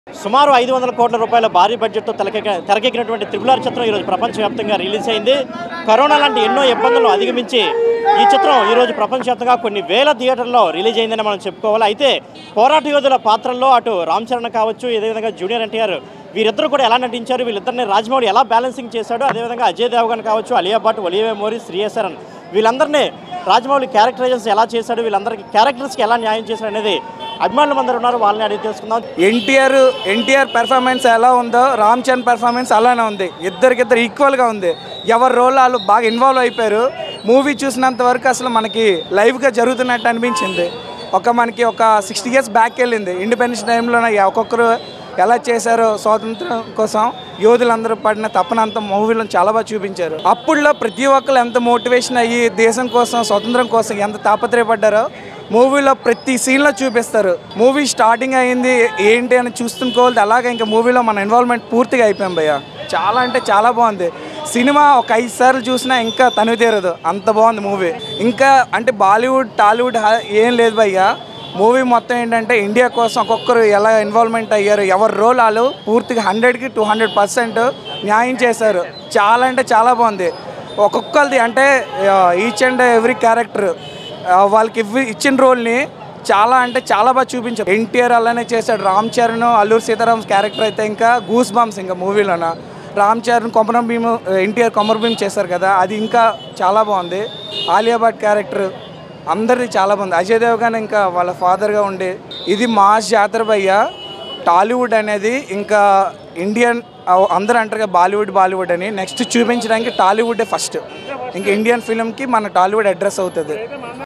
సుమారు ఐదు వందల కోట్ల రూపాయల భారీ బడ్జెట్తో తెరకెక్క తెరకెక్కినటువంటి త్రిపులార్ చిత్రం ఈరోజు ప్రపంచవ్యాప్తంగా రిలీజ్ అయింది కరోనా లాంటి ఎన్నో ఇబ్బందులను అధిగమించి ఈ చిత్రం ఈరోజు ప్రపంచవ్యాప్తంగా కొన్ని వేల థియేటర్లో రిలీజ్ అయిందని మనం చెప్పుకోవాలి అయితే పోరాట యోధుల పాత్రల్లో అటు రామ్ చరణ్ కావచ్చు అదేవిధంగా జూనియర్ ఎన్టీఆర్ వీరిద్దరు కూడా ఎలా నటించారు వీళ్ళిద్దరిని రాజమౌళి ఎలా బ్యాలెన్సింగ్ చేశాడు అదేవిధంగా అజయ్ దేవగన్ కావచ్చు అలియా భట్ ఒలివే మోరీ శ్రీయసరన్ వీళ్ళందరినీ రాజమౌళి క్యారెక్టరైజేషన్ ఎలా చేశాడు వీళ్ళందరికీ క్యారెక్టర్స్కి ఎలా న్యాయం చేశాడు అనేది అభిమానులు అందరూ ఉన్నారు వాళ్ళని అడిగి తెలుసుకుందాం ఎన్టీఆర్ ఎన్టీఆర్ పెర్ఫార్మెన్స్ ఎలా ఉందో రామ్ చరణ్ పెర్ఫార్మెన్స్ అలానే ఉంది ఇద్దరికిద్దరు ఈక్వల్గా ఉంది ఎవరి రోల్ వాళ్ళు బాగా ఇన్వాల్వ్ అయిపోయారు మూవీ చూసినంత వరకు అసలు మనకి లైవ్గా జరుగుతున్నట్టు అనిపించింది ఒక మనకి ఒక సిక్స్టీ ఇయర్స్ బ్యాక్ వెళ్ళింది ఇండిపెండెన్స్ టైంలో ఒక్కొక్కరు ఎలా చేశారో స్వాతంత్రం కోసం యోధులందరూ పడిన తపనంత మూవీలో చాలా బాగా చూపించారు అప్పుడులో ప్రతి ఒక్కరు ఎంత మోటివేషన్ అయ్యి దేశం కోసం స్వతంత్రం కోసం ఎంత తాపత్రయపడ్డారో మూవీలో ప్రతి సీన్లో చూపిస్తారు మూవీ స్టార్టింగ్ అయింది ఏంటి అని చూస్తుంకోవాలి అలాగే ఇంకా మూవీలో మన ఇన్వాల్వ్మెంట్ పూర్తిగా అయిపోయాం భయ్య చాలా అంటే చాలా బాగుంది సినిమా ఒక ఐదు సార్లు చూసినా ఇంకా తనివి తీరదు అంత బాగుంది మూవీ ఇంకా అంటే బాలీవుడ్ టాలీవుడ్ హా- ఏం లేదు భయ్య మూవీ మొత్తం ఏంటంటే ఇండియా కోసం ఒక్కొక్కరు ఎలా ఇన్వాల్వ్మెంట్ అయ్యారు ఎవరి రోల్ వాళ్ళు పూర్తిగా హండ్రెడ్కి టూ హండ్రెడ్ పర్సెంట్ న్యాయం చేశారు చాలా అంటే చాలా బాగుంది ఒక్కొక్కరిది అంటే ఈచ్ అండ్ ఎవ్రీ క్యారెక్టర్ వాళ్ళకి ఇవ్వి ఇచ్చిన రోల్ని చాలా అంటే చాలా బాగా చూపించారు ఎన్టీఆర్ అలానే చేశాడు రామ్ చరణ్ అల్లూరు సీతారాం క్యారెక్టర్ అయితే ఇంకా గూస్ బాంబ్స్ ఇంకా మూవీలోన రామ్ చరణ్ కొమరం భీమ్ ఎన్టీఆర్ కొమరం భీమ్ చేశారు కదా అది ఇంకా చాలా బాగుంది ఆలియా భట్ క్యారెక్టర్ అందరిది చాలా బాగుంది అజయ్ దేవగన్ ఇంకా వాళ్ళ ఫాదర్గా ఉండి ఇది మాస్ జాతర భయ్య టాలీవుడ్ అనేది ఇంకా ఇండియన్ అందరూ అంటారు కదా బాలీవుడ్ బాలీవుడ్ అని నెక్స్ట్ చూపించడానికి టాలీవుడే ఫస్ట్ ఇంకా ఇండియన్ ఫిలింకి మన టాలీవుడ్ అడ్రస్ అవుతుంది